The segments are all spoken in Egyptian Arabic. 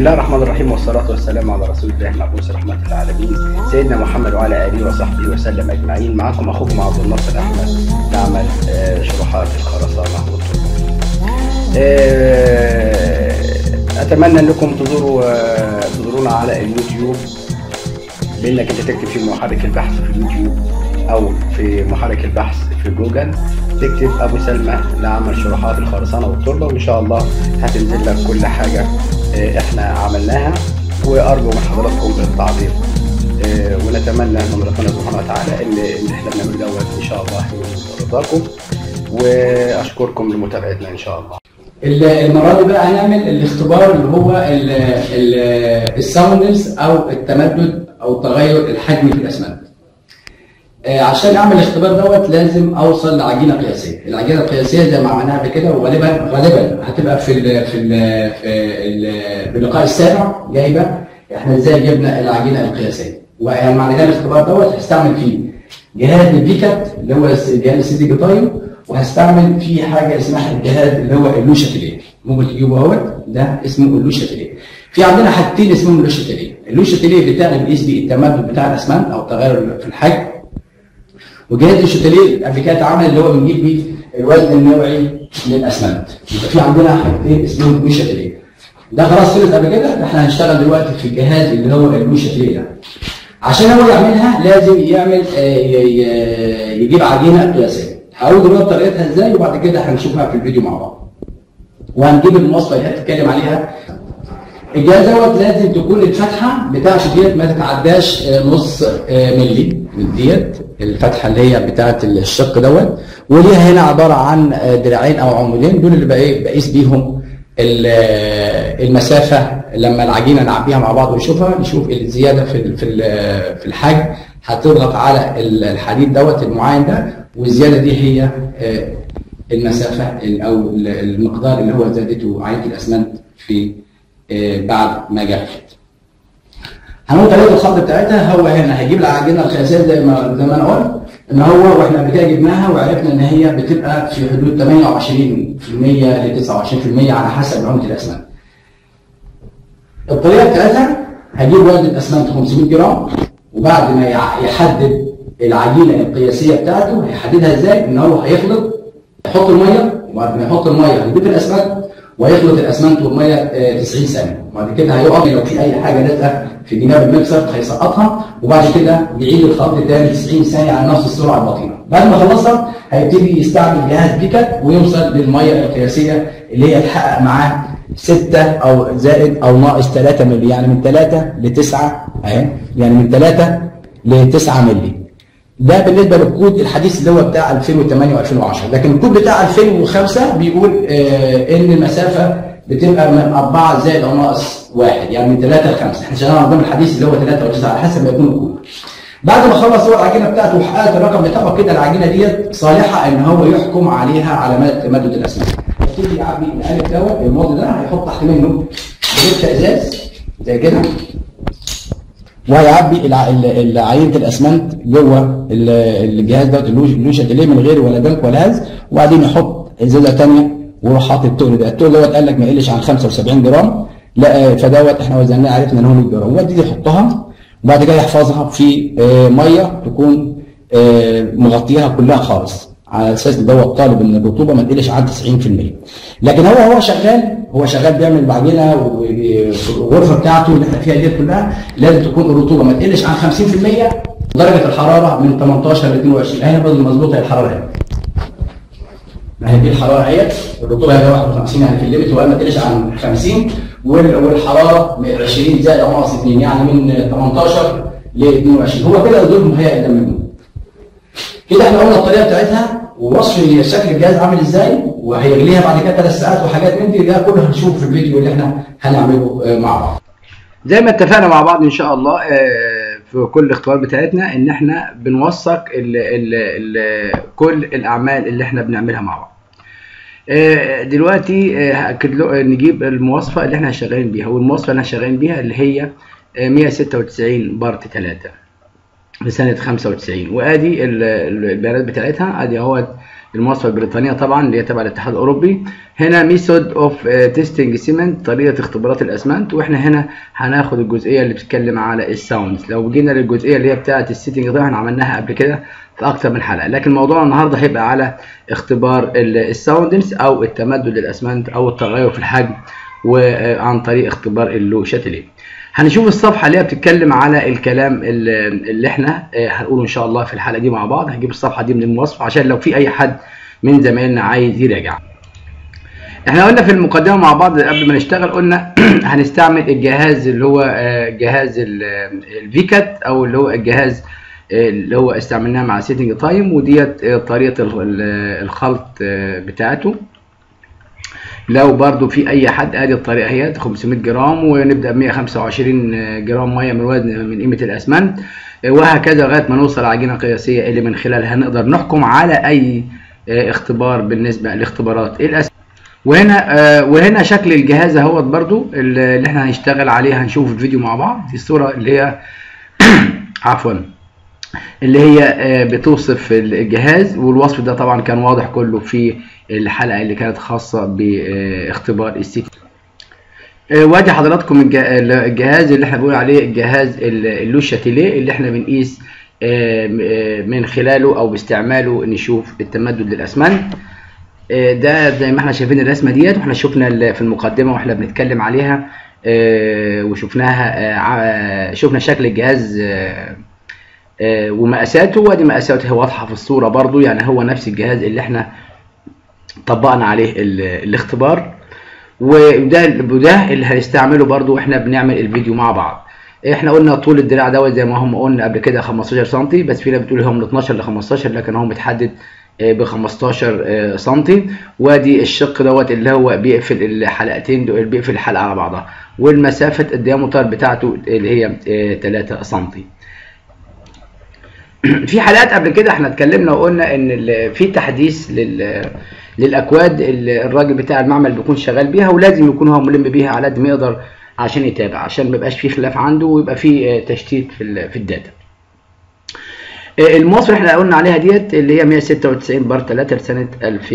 الله الرحمن الرحيم والصلاة والسلام على رسول الله مبعوث رحمة العالمين سيدنا محمد وعلى آله وصحبه وسلم أجمعين معكم أخوكم عبد الناصر أحمد نعمل آه، شروحات الخرسانة والطرق. آه، أتمنى أنكم تزوروا آه، تزورونا على اليوتيوب بأنك أنت تكتب في محرك البحث في اليوتيوب أو في محرك البحث في جوجل تكتب أبو سلمى لعمل شروحات الخرسانة والتربة وإن شاء الله هتنزل لك كل حاجة آه، إحنا عملناها وأرجو من حضراتكم التعليق آه، ونتمنى من ربنا سبحانه وتعالى ان اللي احنا بنعمله دوت ان شاء الله يكون رضاكم واشكركم لمتابعتنا ان شاء الله ال- المره دي بقى هنعمل الاختبار اللي هو ال- ال- الساوندنس او التمدد او تغير الحجم في الاسمنت. آه، عشان اعمل الاختبار دوت لازم اوصل لعجينه قياسيه، العجينه القياسيه زي ما عملناها قبل كده وغالبا غالبا هتبقى في ال في ال في ال باللقاء السابع جايبه احنا ازاي جبنا العجينه القياسيه. ويعني معنى كده الاختبار دوت هستعمل فيه جهاز الفيكات اللي هو الس- جهاز السي دي جيتايو وهستعمل فيه حاجه اسمها الجهاز اللي هو اللوشا تليه ممكن تجيبه اهوت ده اسمه اللوشا تليه في عندنا حاجتين اسمهم اللوشا تليه اللوشا تليه بتاع بيقيس بيه التمدد بتاع الاسمنت او التغير في الحجم وجهاز الشتليه قبل كده اتعمل اللي هو بنجيب بيه الوزن النوعي للاسمنت يبقى في عندنا حاجتين اسمهم اللوشا تليه ده خلاص خلص قبل كده احنا هنشتغل دلوقتي في الجهاز اللي هو اللوشا تليه ده عشان هو يعملها لازم يعمل آه، ي- ي- يجيب عجينه قياسيه هقول دلوقتي طريقتها ازاي وبعد كده هنشوفها في الفيديو مع بعض وهنجيب المواصفه اللي هتتكلم عليها الجهاز دوت لازم تكون الفتحه بتاعته ديت ما تتعداش آه، نص آه، ملي من ديت الفتحه اللي هي بتاعه الشق دوت وليها هنا عباره عن آه، دراعين او عمودين دول اللي بقى ايه بقيس بيهم ال- آه، المسافه لما العجينه نعبيها مع بعض ونشوفها نشوف الزياده في ال- في ال- في الحجم هتضغط على ال- الحديد دوت المعين ده والزياده دي هي آه، المسافه ال- او ال- المقدار اللي هو زادته عينه الاسمنت في آه، بعد ما جفت. هنقول طريقه الخط بتاعتها هو هنا هيجيب العجينه القياسيه زي ما زي ما انا قلت ان هو واحنا قبل كده جبناها وعرفنا ان هي بتبقى في حدود 28% ل 29% على حسب عمله الاسمنت. الطريقه بتاعتها هجيب وزن اسمنت 500 جرام وبعد ما يع- يحدد العجينه القياسيه بتاعته هيحددها ازاي؟ ان هو هيخلط يحط الميه وبعد ما يحط الميه هيضيف الاسمنت ويخلط الاسمنت والميه آه، 90 ثانيه وبعد كده هيقف لو في اي حاجه لازقه في جناب المكسر هيسقطها وبعد كده يعيد الخلط تاني 90 ثانيه على نفس السرعه البطيئه بعد ما خلصها هيبتدي يستعمل جهاز بيكت ويوصل للميه القياسيه اللي هي تحقق معاه 6 او زائد او ناقص 3 مللي يعني من 3 ل 9 اهي يعني من 3 ل 9 مللي ده بالنسبه للكود الحديث اللي هو بتاع 2008 و2010 لكن الكود بتاع 2005 بيقول آه ان المسافه بتبقى من 4 زائد او ناقص 1 يعني من 3 ل 5 احنا شغالين على نظام الحديث اللي هو 3 او 9 على حسب ما يكون الكود بعد ما خلص هو العجينه بتاعته وحققت الرقم بتاعه كده العجينه ديت صالحه ان هو يحكم عليها علامات تمدد الاسمنت يبتدي يعبي الالف دوت الماضي ده هيحط تحت منه بريك ازاز زي كده وهيعبي الع- ال- ال- عينه الاسمنت جوه ال- الجهاز دوت اللوش- اللوشه ديليه من غير ولا بنك ولا هز وبعدين يحط ازازه ثانيه ويروح حاطط التقل ده التقل دوت قال لك ما يقلش عن 75 جرام لا آه، فدوت احنا وزناه عرفنا ان هو 100 جرام وبعد كده يحطها وبعد كده يحفظها في آه، ميه تكون آه، مغطيها كلها خالص على اساس ان دوت طالب ان الرطوبه ما تقلش عن 90% لكن هو هو شغال هو شغال بيعمل العجينه وفي الغرفه بتاعته اللي احنا فيها ديت كلها لازم تكون الرطوبه ما تقلش عن 50% درجه الحراره من 18 ل 22 اهي برضه مظبوطه الحراره اهي ما هي دي الحراره اهيت الرطوبه هي 51 يعني في الليمت وقال ما تقلش عن 50 وال- والحراره من 20 زائد او ناقص 2 يعني من 18 ل 22 هو كده دول مهيئ للمجنون كده احنا قلنا الطريقه بتاعتها ووصف شكل الجهاز عامل ازاي وهيغليها بعد كده ثلاث ساعات وحاجات من دي ده كله هنشوفه في الفيديو اللي احنا هنعمله آه، مع بعض. زي ما اتفقنا مع بعض ان شاء الله آه، في كل الاختبار بتاعتنا ان احنا بنوثق ال ال ال كل الاعمال اللي احنا بنعملها مع بعض آه، دلوقتي آه، هأكد له- آه، نجيب المواصفه اللي احنا شغالين بيها والمواصفه اللي احنا شغالين بيها اللي هي آه، 196 بارت 3 لسنه 95 وادي ال- ال- البيانات بتاعتها ادي اهوت المواصفه البريطانيه طبعا اللي هي تبع الاتحاد الاوروبي هنا ميثود اوف تيستنج سيمنت طريقه اختبارات الاسمنت واحنا هنا هناخد الجزئيه اللي بتتكلم على الساوندز لو جينا للجزئيه اللي هي بتاعه السيتنج ده احنا عملناها قبل كده في اكتر من حلقه لكن موضوعنا النهارده هيبقى على اختبار الساوندنس او التمدد للاسمنت او التغير في الحجم وعن طريق اختبار اللو شاتليه هنشوف الصفحه اللي هي بتتكلم على الكلام اللي, اللي احنا هنقوله ان شاء الله في الحلقه دي مع بعض هنجيب الصفحه دي من المواصفه عشان لو في اي حد من زمايلنا عايز يراجع احنا قلنا في المقدمه مع بعض قبل ما نشتغل قلنا هنستعمل الجهاز اللي هو جهاز الفيكات او اللي هو الجهاز اللي هو استعملناه مع سيتنج تايم وديت طريقه الخلط بتاعته لو برضو في اي حد ادي الطريقه اهي 500 جرام ونبدا ب 125 جرام ميه من وزن من قيمه الاسمنت وهكذا لغايه ما نوصل لعجينه قياسيه اللي من خلالها نقدر نحكم على اي اختبار بالنسبه لاختبارات الاسمنت وهنا وهنا شكل الجهاز اهوت برضو اللي احنا هنشتغل عليه هنشوف الفيديو مع بعض دي الصوره اللي هي عفوا اللي هي بتوصف الجهاز والوصف ده طبعا كان واضح كله في الحلقه اللي كانت خاصه باختبار السيتي وادي حضراتكم الجهاز اللي احنا بنقول عليه الجهاز اللو شاتيليه اللي احنا بنقيس من خلاله او باستعماله نشوف التمدد للاسمنت ده زي ما احنا شايفين الرسمه ديت واحنا شفنا في المقدمه واحنا بنتكلم عليها وشفناها شفنا شكل الجهاز ومقاساته وادي مقاساته واضحه في الصوره برضو يعني هو نفس الجهاز اللي احنا طبقنا عليه الاختبار وده وده اللي هنستعمله برضو واحنا بنعمل الفيديو مع بعض احنا قلنا طول الدراع دوت زي ما هم قلنا قبل كده 15 سم بس في ناس بتقول هو من 12 ل 15 لكن هو متحدد ب 15 سم وادي الشق دوت اللي هو بيقفل الحلقتين دول بيقفل الحلقه على بعضها والمسافه الديامتر بتاعته اللي هي 3 سم في حلقات قبل كده احنا اتكلمنا وقلنا ان في تحديث لل للاكواد الراجل بتاع المعمل بيكون شغال بيها ولازم يكون هو ملم بيها على قد ما يقدر عشان يتابع عشان ما يبقاش في خلاف عنده ويبقى في تشتيت في في الداتا المواصفه اللي احنا قلنا عليها ديت اللي هي 196 بار 3 لسنه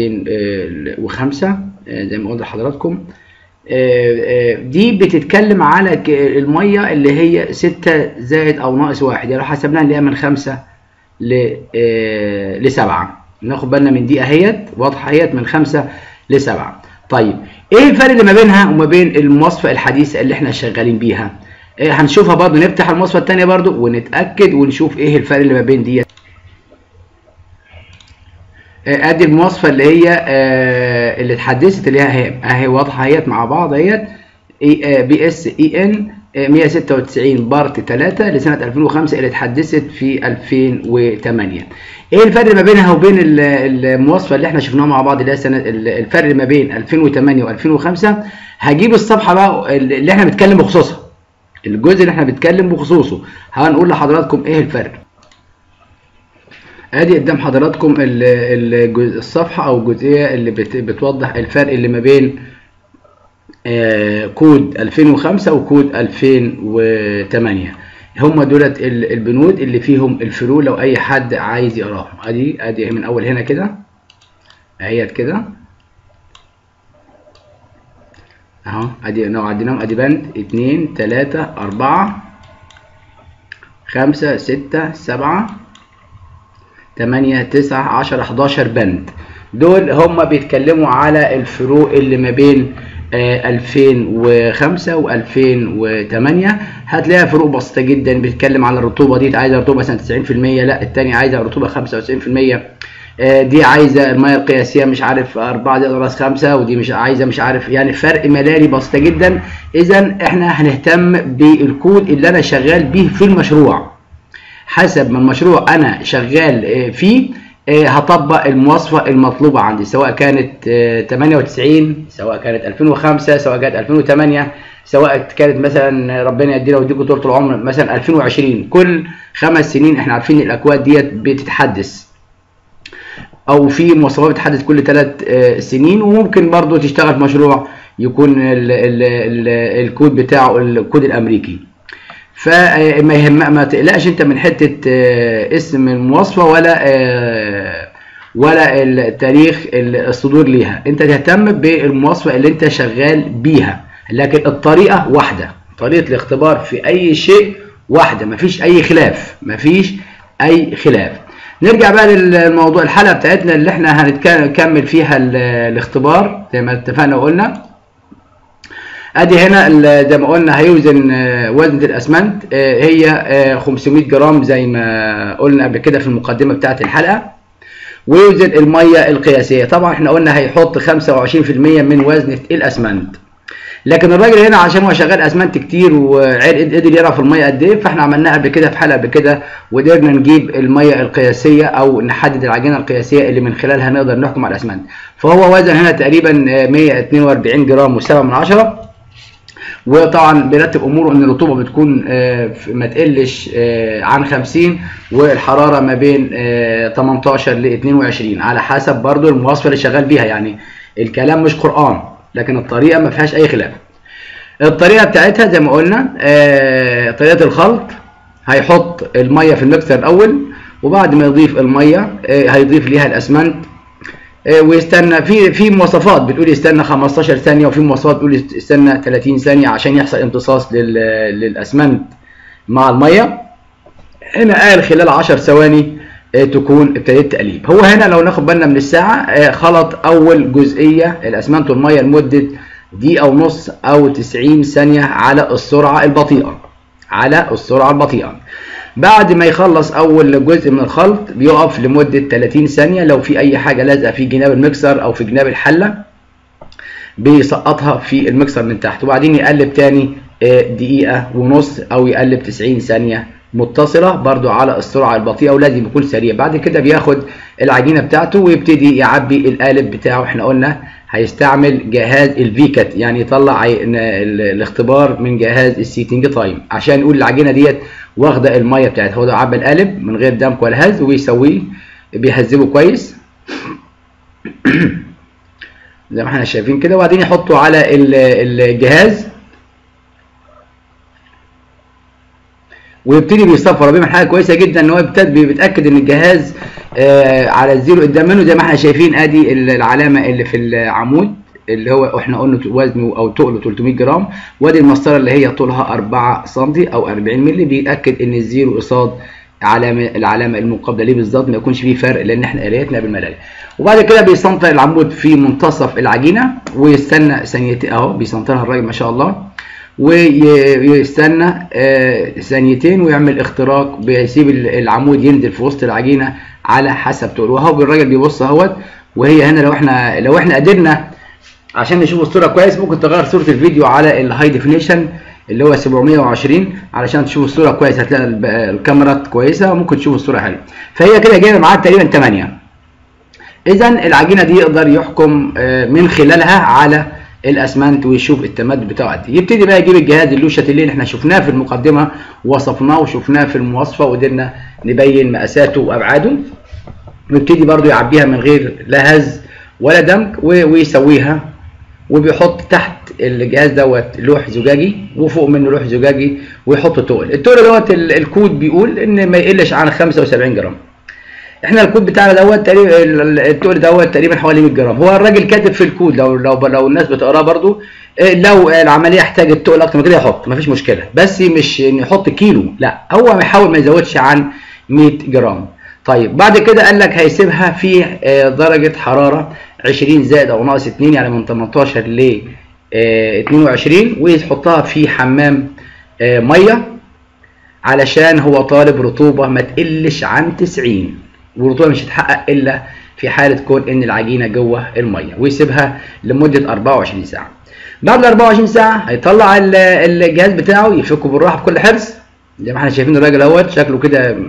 2005 زي ما قلت لحضراتكم دي بتتكلم على الميه اللي هي 6 زائد او ناقص واحد يعني لو حسبناها اللي هي من 5 ل ل 7 ناخد بالنا من دي اهيت واضحه اهيت من 5 ل 7 طيب ايه الفرق اللي ما بينها وما بين المواصفه الحديثه اللي احنا شغالين بيها إيه هنشوفها برضو نفتح المواصفه الثانيه برضو ونتاكد ونشوف ايه الفرق اللي ما بين دي ادي المواصفه اللي هي آه اللي اتحدثت اللي هي اهي واضحه اهيت مع بعض اهيت بي اس اي ان 196 بارت 3 لسنه 2005 اللي اتحدثت في 2008 ايه الفرق ما بينها وبين المواصفه اللي احنا شفناها مع بعض اللي هي سنه الفرق ما بين 2008 و2005 هجيب الصفحه بقى اللي احنا بنتكلم بخصوصها الجزء اللي احنا بنتكلم بخصوصه هنقول لحضراتكم ايه الفرق ادي قدام حضراتكم الصفحه او الجزئيه اللي بتوضح الفرق اللي ما بين كود 2005 وكود 2008 هم دولت البنود اللي فيهم الفروق لو اي حد عايز يقراهم ادي ادي من اول هنا كده اهيت كده اهو ادي لو عديناهم ادي بند 2 3 4 5 6 7 8 9 10 11 بند دول هم بيتكلموا على الفروق اللي ما بين 2005 و2008 هتلاقيها فروق بسيطه جدا بتتكلم على الرطوبه دي عايزه رطوبه مثلا 90% لا الثانيه عايزه رطوبه 95% دي عايزه الميه القياسيه مش عارف 4 زائد راس 5 ودي مش عايزه مش عارف يعني فرق ملالي بسيطه جدا اذا احنا هنهتم بالكود اللي انا شغال بيه في المشروع حسب ما المشروع انا شغال فيه هطبق المواصفة المطلوبة عندي سواء كانت 98 سواء كانت 2005 سواء كانت 2008 سواء كانت مثلا ربنا يدينا ويديكم طول العمر مثلا 2020 كل خمس سنين احنا عارفين الاكواد ديت بتتحدث او في مواصفات بتتحدث كل ثلاث سنين وممكن برضو تشتغل في مشروع يكون ال ال ال الكود بتاعه الكود الامريكي فما يهم ما تقلقش انت من حته اسم المواصفه ولا ولا التاريخ الصدور ليها انت تهتم بالمواصفه اللي انت شغال بيها لكن الطريقه واحده طريقه الاختبار في اي شيء واحده مفيش اي خلاف مفيش اي خلاف نرجع بقى للموضوع الحلقه بتاعتنا اللي احنا هنكمل فيها الاختبار زي ما اتفقنا وقلنا ادي هنا زي ما قلنا هيوزن وزنة الاسمنت هي 500 جرام زي ما قلنا قبل كده في المقدمه بتاعت الحلقه ويوزن الميه القياسيه طبعا احنا قلنا هيحط 25% من وزنة الاسمنت لكن الراجل هنا عشان هو شغال اسمنت كتير وقدر يعرف الميه قد ايه فاحنا عملناها قبل كده في حلقه قبل كده وقدرنا نجيب الميه القياسيه او نحدد العجينه القياسيه اللي من خلالها نقدر نحكم على الاسمنت فهو وزن هنا تقريبا 142 جرام و7 من عشرة وطبعا بيرتب اموره ان الرطوبه بتكون ما تقلش عن 50 والحراره ما بين 18 ل 22 على حسب برضو المواصفه اللي شغال بيها يعني الكلام مش قران لكن الطريقه ما فيهاش اي خلاف الطريقه بتاعتها زي ما قلنا طريقه الخلط هيحط الميه في المكسر الاول وبعد ما يضيف الميه هيضيف ليها الاسمنت ويستنى في في مواصفات بتقول يستنى 15 ثانيه وفي مواصفات بتقول يستنى 30 ثانيه عشان يحصل امتصاص للاسمنت مع الميه هنا قال خلال 10 ثواني تكون ابتديت تقليب هو هنا لو ناخد بالنا من الساعه خلط اول جزئيه الاسمنت والميه لمده دقيقه ونص او 90 ثانيه على السرعه البطيئه على السرعه البطيئه بعد ما يخلص اول جزء من الخلط بيقف لمدة 30 ثانية لو في اي حاجة لازقة في جناب المكسر او في جناب الحلة بيسقطها في المكسر من تحت وبعدين يقلب تاني دقيقة ونص او يقلب 90 ثانية متصلة برضو على السرعة البطيئة ولازم يكون سريع بعد كده بياخد العجينة بتاعته ويبتدي يعبي القالب بتاعه احنا قلنا هيستعمل جهاز الفيكت يعني يطلع الاختبار من جهاز السيتنج تايم عشان يقول العجينة ديت واخده الميه بتاعتها هو ده عبى القالب من غير دمك ولا هز وبيسويه بيهذبه كويس زي ما احنا شايفين كده وبعدين يحطه على الجهاز ويبتدي بيصفر بيعمل حاجه كويسه جدا ان هو بيتاكد ان الجهاز آه على الزيرو قدام منه زي ما احنا شايفين ادي العلامه اللي في العمود اللي هو احنا قلنا وزنه او تقله 300 جرام وادي المسطره اللي هي طولها 4 سم او 40 مللي بيأكد ان الزيرو قصاد علامه العلامه المقابله ليه بالظبط ما يكونش فيه فرق لان احنا قريتنا بالملل وبعد كده بيسنطر العمود في منتصف العجينه ويستنى ثانيتين اهو بيسنطرها الراجل ما شاء الله ويستنى ثانيتين ويعمل اختراق بيسيب العمود ينزل في وسط العجينه على حسب طوله وهو الراجل بيبص اهوت وهي هنا لو احنا لو احنا قدرنا عشان نشوف الصوره كويس ممكن تغير صوره الفيديو على الهاي ديفينيشن اللي هو 720 علشان تشوف الصوره كويس هتلاقي الكاميرا كويسه وممكن تشوف الصوره حلوه فهي كده جايه معاها تقريبا 8 اذا العجينه دي يقدر يحكم من خلالها على الاسمنت ويشوف التمدد بتاعه قد ايه يبتدي بقى يجيب الجهاز اللوشة اللي احنا شفناه في المقدمه ووصفناه وشفناه في المواصفه وقدرنا نبين مقاساته وابعاده ويبتدي برضو يعبيها من غير لا هز ولا دمج ويسويها وبيحط تحت الجهاز دوت لوح زجاجي وفوق منه لوح زجاجي ويحط تقل التقل دوت الكود بيقول ان ما يقلش عن 75 جرام احنا الكود بتاعنا دوت تقريبا التقل دوت تقريبا حوالي 100 جرام هو الراجل كاتب في الكود لو لو لو الناس بتقراه برضو لو العمليه احتاجت تقل اكتر من كده يحط مفيش مشكله بس مش ان يحط كيلو لا هو بيحاول ما يزودش عن 100 جرام طيب بعد كده قال لك هيسيبها في درجه حراره 20 زائد او ناقص 2 يعني من 18 ل 22 ويحطها في حمام ميه علشان هو طالب رطوبه ما تقلش عن 90 والرطوبه مش هتتحقق الا في حاله كون ان العجينه جوه الميه ويسيبها لمده 24 ساعه بعد ال 24 ساعه هيطلع الجهاز بتاعه يفكه بالراحه بكل حرص زي ما احنا شايفين الراجل اهوت شكله كده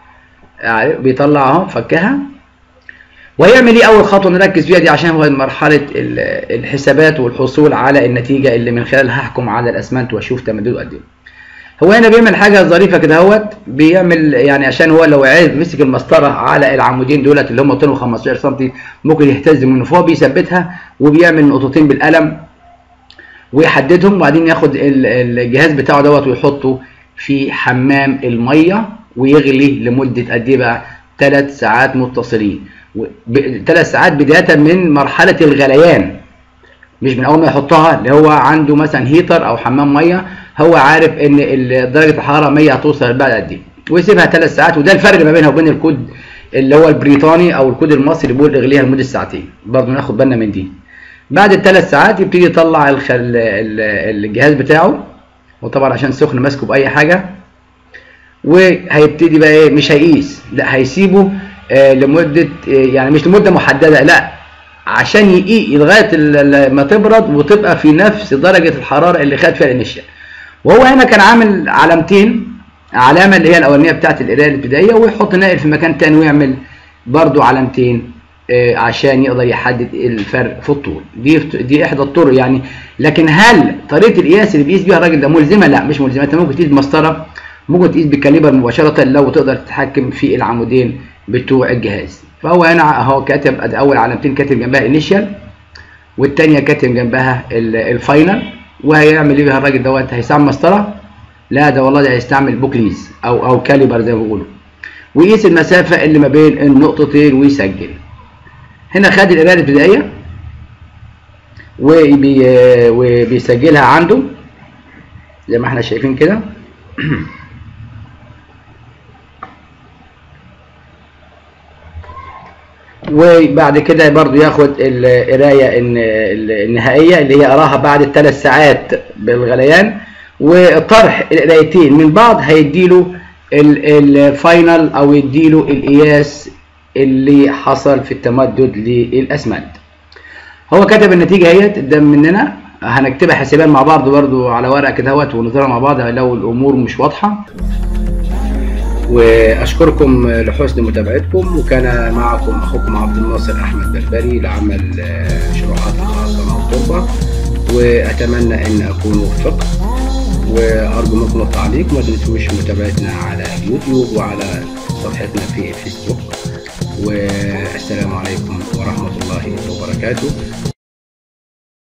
بيطلع اهو فكها وهيعمل ايه اول خطوه نركز فيها دي عشان هو مرحله الحسابات والحصول على النتيجه اللي من خلالها هحكم على الاسمنت واشوف تمدده قد ايه هو هنا بيعمل حاجه ظريفه كده اهوت بيعمل يعني عشان هو لو عايز مسك المسطره على العمودين دولت اللي هم طولهم 15 سم ممكن يهتز منه فهو بيثبتها وبيعمل نقطتين بالقلم ويحددهم وبعدين ياخد الجهاز بتاعه دوت ويحطه في حمام الميه ويغلي لمده قد ايه بقى 3 ساعات متصلين ثلاث ساعات بدايه من مرحله الغليان مش من اول ما يحطها اللي هو عنده مثلا هيتر او حمام ميه هو عارف ان ال- درجه الحراره 100 هتوصل بعد قد ايه ويسيبها ثلاث ساعات وده الفرق ما بينها وبين الكود اللي هو البريطاني او الكود المصري اللي بيقول اغليها لمده ساعتين برضه ناخد بالنا من دي بعد الثلاث ساعات يبتدي يطلع الخ- ال- ال- الجهاز بتاعه وطبعا عشان سخن ماسكه باي حاجه وهيبتدي بقى ايه مش هيقيس لا هيسيبه آه لمده آه يعني مش لمده محدده لا عشان يقيق لغايه ال- ال- ما تبرد وتبقى في نفس درجه الحراره اللي خد فيها الانيشال وهو هنا كان عامل علامتين علامه اللي هي الاولانيه بتاعت القرايه الابتدائيه ويحط ناقل في مكان تاني ويعمل برضو علامتين آه، عشان يقدر يحدد الفرق في الطول دي دي احدى الطرق يعني لكن هل طريقه القياس اللي بيقيس بيها الراجل ده ملزمه لا مش ملزمه انت ممكن تقيس بمسطره ممكن تقيس بالكاليبر مباشره لو تقدر تتحكم في العمودين بتوع الجهاز فهو هنا اهو كاتب أدي اول علامتين كاتب جنبها انيشال والتانية كاتب جنبها ال- الفاينل وهيعمل ايه بيها الراجل دوت هيستعمل مسطره لا ده والله ده هيستعمل بوكليز او او كاليبر زي ما بيقولوا ويقيس المسافه اللي ما بين النقطتين ويسجل هنا خد القرايه الابتدائيه وبي وبيسجلها عنده زي ما احنا شايفين كده وبعد كده برضو ياخد القرايه الن- النهائيه اللي هي قراها بعد الثلاث ساعات بالغليان وطرح القرايتين من بعض هيديله ال- الفاينل او يديله القياس اللي حصل في التمدد للاسمنت هو كتب النتيجه اهيت قدام مننا هنكتبها حسابات مع بعض برضو على ورقه كده اهوت ونظهرها مع بعض لو الامور مش واضحه واشكركم لحسن متابعتكم وكان معكم اخوكم عبد الناصر احمد بربري لعمل آه، شروحات خاصه مع الطلبه واتمنى ان اكون وفقت وارجو منكم التعليق وما تنسوش متابعتنا على يوتيوب وعلى صفحتنا في فيسبوك والسلام عليكم ورحمه الله وبركاته